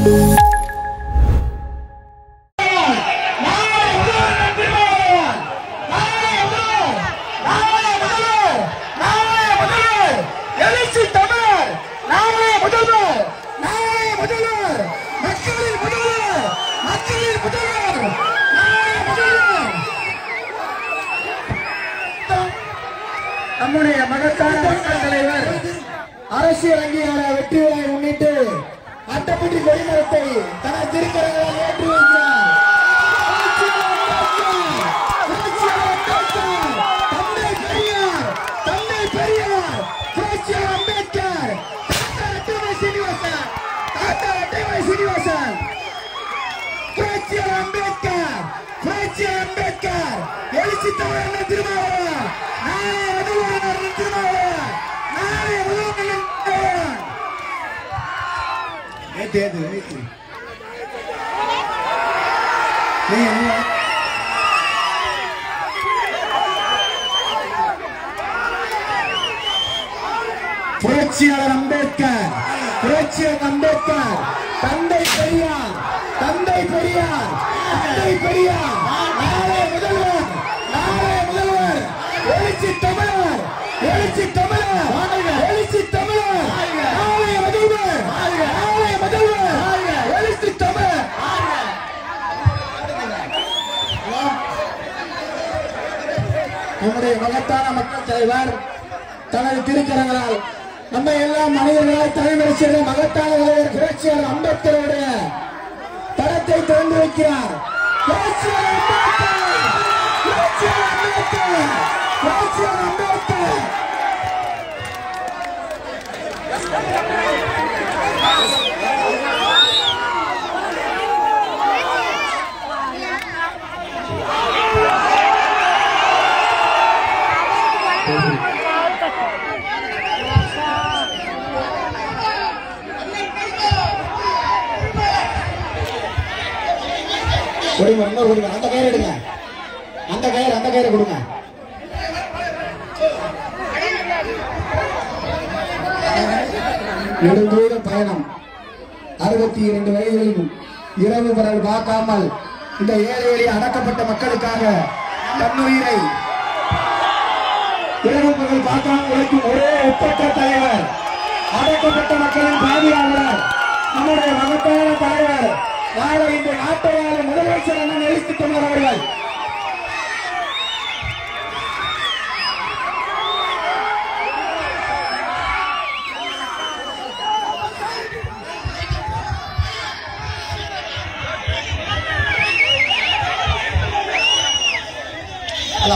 எழுச்சி தமிழர் நாளைய முதல்வர் நாளைய முதல்வர் மக்களின் முதல்வர் மக்களின் முதல்வர் நாளைய முதல்வர் நம்முடைய மகத்தான மக்கள் தலைவர் அரசியல் அங்கீகார வெற்றி விழாவை முன்னிட்டு அட்டப்பட்டி கொடிமரத்தை தனது திருக்கரங்களால் ஏற்றி வைக்கிறார் தந்தை பெரியார் தந்தை பெரியார் புரட்சியார் அம்பேத்கர் தாத்தா ரெட்டிமலை சீனிவாசன் தாத்தா ரெட்டிமலை சீனிவாசன் புரட்சியார் அம்பேத்கர் புரட்சியார் அம்பேத்கர் எழுச்சி தமிழர் திருமாவளவன் நாளைய முதல்வர் திருமாவளவன் நாளைய முதல்வர் திருமாவளவன் ஏத்து ஏத்து ஏத்து நீங்க நீங்க புரட்சியாளர் அம்பேத்கர் புரட்சியாளர் அம்பேத்கர் தந்தை பெரியார் தந்தை பெரியார் தந்தை பெரியார் நாளை முதல்வர் நாளை முதல்வர் எழுச்சி தமிழர் எழுச்சி தமிழர் எழுச்சி தமிழர் நாளைய முதல்வர் நாளைய முதல்வர் எழுச்சி தமிழர் நம்முடைய மகத்தான மக்கள் தலைவர் தனது திருக்கரங்களால் நம்ம எல்லாம் மனிதர்களால் தலைவர் செய்த மகத்தான தலைவர் புரட்சியாளர் அம்பேத்கருடைய படத்தை திறந்து வைக்கிறார் புரட்சியாளர் அம்பேத்கர்! புரட்சியாளர் அம்பேத்கர்! புரட்சியாளர் அம்பேத்கர்! கொடுங்க இன்னொரு கொடுங்க அந்த கயிறு எடுங்க அந்த கயிறு அந்த கயிறு கொடுங்க நெடுந்தூர பயணம் அறுபத்தி இரண்டு வயதிலும் இரவு பரல் பார்க்காமல் இந்த ஏழை எளிய அடக்கப்பட்ட மக்களுக்காக தன்னுயிரை இரவு பகல் பார்க்காமல் உழைக்கும் ஒரே ஒப்பற்ற தலைவர் அடக்கப்பட்ட மக்களின் பாதுகாவலர் நம்முடைய மகத்தான தலைவர் நாளை இந்த நாட்டை ஆள முதலமைச்சர் அண்ணன் எழுத்து தமிழர் அவர்கள் ஹலோ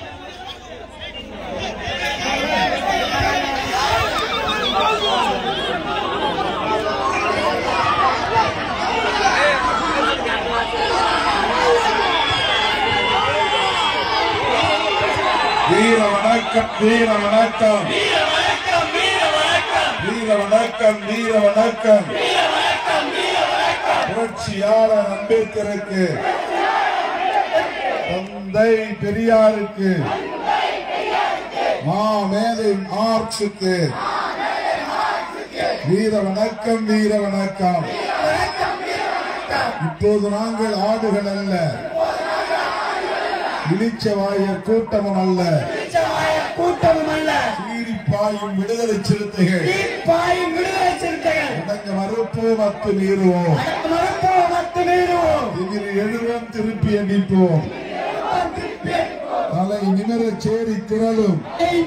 வீர வணக்கம் வீர வணக்கம் வீர வணக்கம் வீர வணக்கம் புரட்சியாளர் அம்பேத்கருக்கு தந்தை பெரியாருக்கு மாமேதை மார்க்சுக்கு வீர வணக்கம் வீர வணக்கம் இப்போது நாங்கள் ஆடுகள் அல்ல இளிச்சவாயர் கூட்டமும் அல்ல கூட்டமும் அல்ல சீறி பாயும் விடுதலை சிறுத்தைகள் பாயும் விடுதலை சிறுத்தைகள் அடங்க மறுப்போம் அத்து மீறுவோம் மறுப்போம் மத்து மீறுவோம் இதில் எழுவோம் திருப்பி அடிப்போம் தலை நிமிரச் சேரி திரளும்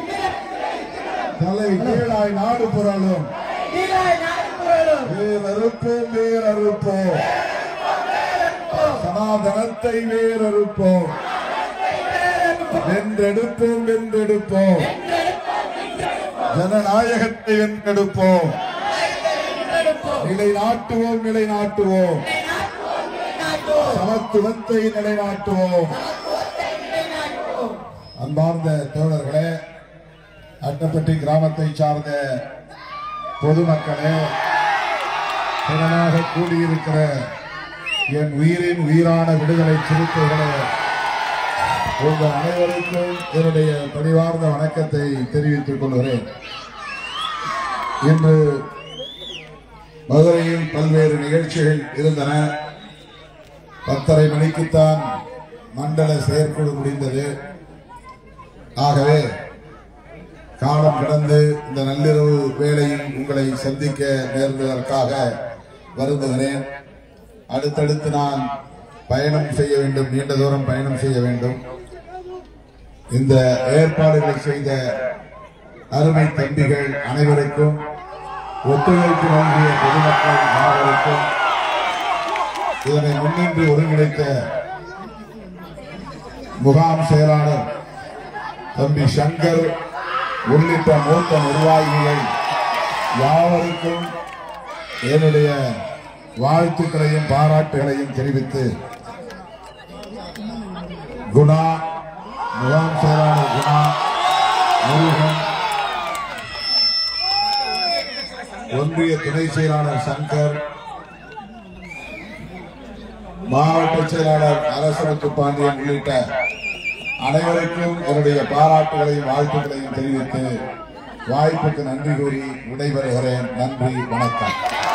தலை கீழாய் நாடு புரளும் வேறறுப்போம் வேறறுப்போம் சனாதனத்தை வேறறுப்போம் வென்றெடுப்போம் வென்றெடுப்போம் ஜனநாயகத்தை வென்றெடுப்போம் நிலைநாட்டுவோம் நிலைநாட்டுவோம் சமத்துவத்தை நிலைநாட்டுவோம் அன்பார்ந்த தோழர்களே அட்டப்பட்டி கிராமத்தை சார்ந்த பொதுமக்களே திறனாக கூடியிருக்கிற என் உயிரின் உயிரான விடுதலை சிறுத்தைகளே உங்கள் அனைவருக்கும் என்னுடைய பணிவார்ந்த வணக்கத்தை தெரிவித்துக் கொள்கிறேன் இன்று மதுரையில் பல்வேறு நிகழ்ச்சிகள் இருந்தன பத்தரை மணிக்குத்தான் மண்டல செயற்குழு முடிந்தது ஆகவே காலம் கடந்து இந்த நள்ளிரவு வேளையில் உங்களை சந்திக்க நேர்ந்ததற்காக வருந்துகிறேன் அடுத்தடுத்து நான் பயணம் செய்ய வேண்டும் நீண்ட தூரம் பயணம் செய்ய வேண்டும் இந்த ஏற்பாடுகளை செய்த அருமை தம்பிகள் அனைவருக்கும் ஒத்துழைப்பு வழங்கிய பொதுமக்கள் அனைவருக்கும் இதனை முன்னின்று ஒருங்கிணைத்த முகாம் செயலாளர் தம்பி சங்கர் உள்ளிட்ட மூத்த நிர்வாகிகள் யாவருக்கும் என்னுடைய வாழ்த்துக்களையும் பாராட்டுகளையும் தெரிவித்து குணா முகாம் செயலாளர் குணா முருகன் ஒன்றிய துணை செயலாளர் சங்கர் மாவட்ட செயலாளர் அரசரத்து பாண்டியன் உள்ளிட்ட அனைவருக்கும் என்னுடைய பாராட்டுகளையும் வாழ்த்துக்களையும் தெரிவித்து வாய்ப்புக்கு நன்றி கூறி விடைபெறுகிறேன் நன்றி வணக்கம்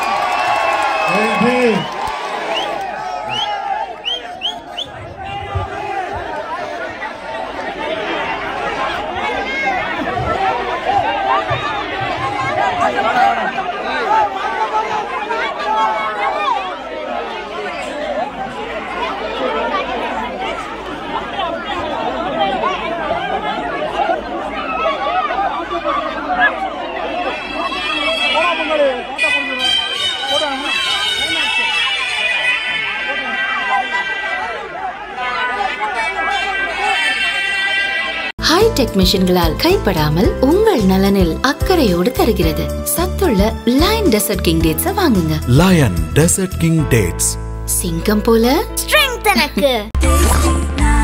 ஹைடெக் மிஷின்களால் கைப்படாமல் உங்கள் நலனில் அக்கறையோடு தருகிறது சத்துள்ள லைன் டெசர்ட் கிங் டேட்ஸ வாங்குங்க Lion Desert King Dates. சிங்கம் போல ஸ்ட்ரெங்க் எனக்கு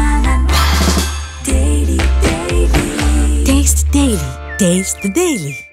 Taste Daily. Taste the Daily.